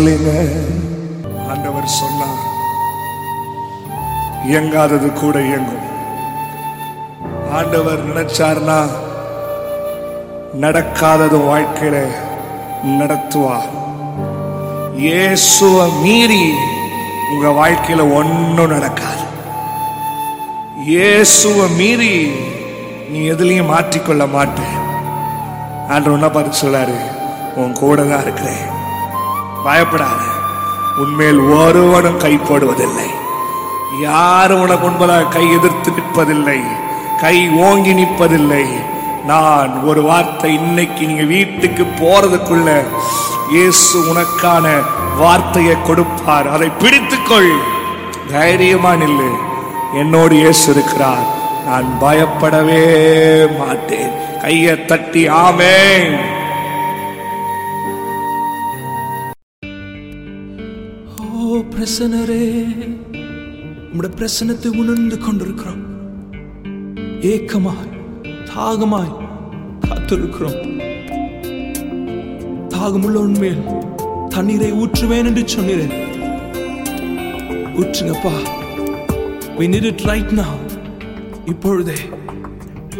இல்லைங்க. ஆண்டவர் சொன்னார் இயங்காதது கூட இயங்கும் ஆண்டவர் நினைச்சார்னா நடக்காதது வாழ்க்கையில நடத்துவார் இயேசுவ மீறி உங்க வாழ்க்கையில ஒன்னும் நடக்காது இயேசுவ மீறி நீ எதுலயும் மாற்றிக்கொள்ள மாட்டேன் ஆண்டவர் என்ன பார்த்து சொல்லாரு உன் கூட தான் இருக்கிறேன் பயப்படாத உன்மேல் ஒருவனும் கை போடுவதில்லை யாரும் உனக்கு முன்பதாக கை எதிர்த்து நிற்பதில்லை கை ஓங்கி நிற்பதில்லை நான் ஒரு வார்த்தை இன்னைக்கு நீங்க வீட்டுக்கு போறதுக்குள்ள இயேசு உனக்கான வார்த்தையை கொடுப்பார் அதை பிடித்துக்கொள் தைரியமா நில்லு என்னோடு இயேசு இருக்கிறார் நான் பயப்படவே மாட்டேன் கையை தட்டி ஆமென் ஓ பிரசனரே உம்முடைய பிரசனத்தை உணர்ந்து கொண்டிருக்கிறோம் ஏக்கமாய் தாகமாய் காத்திருக்கிறோம் தாகமுள்ள உண்மையில் தண்ணீரை ஊற்றுவேன் என்று சொன்னீரேன் ஊற்றுங்கப்பா we need it right now இப்பொழுதே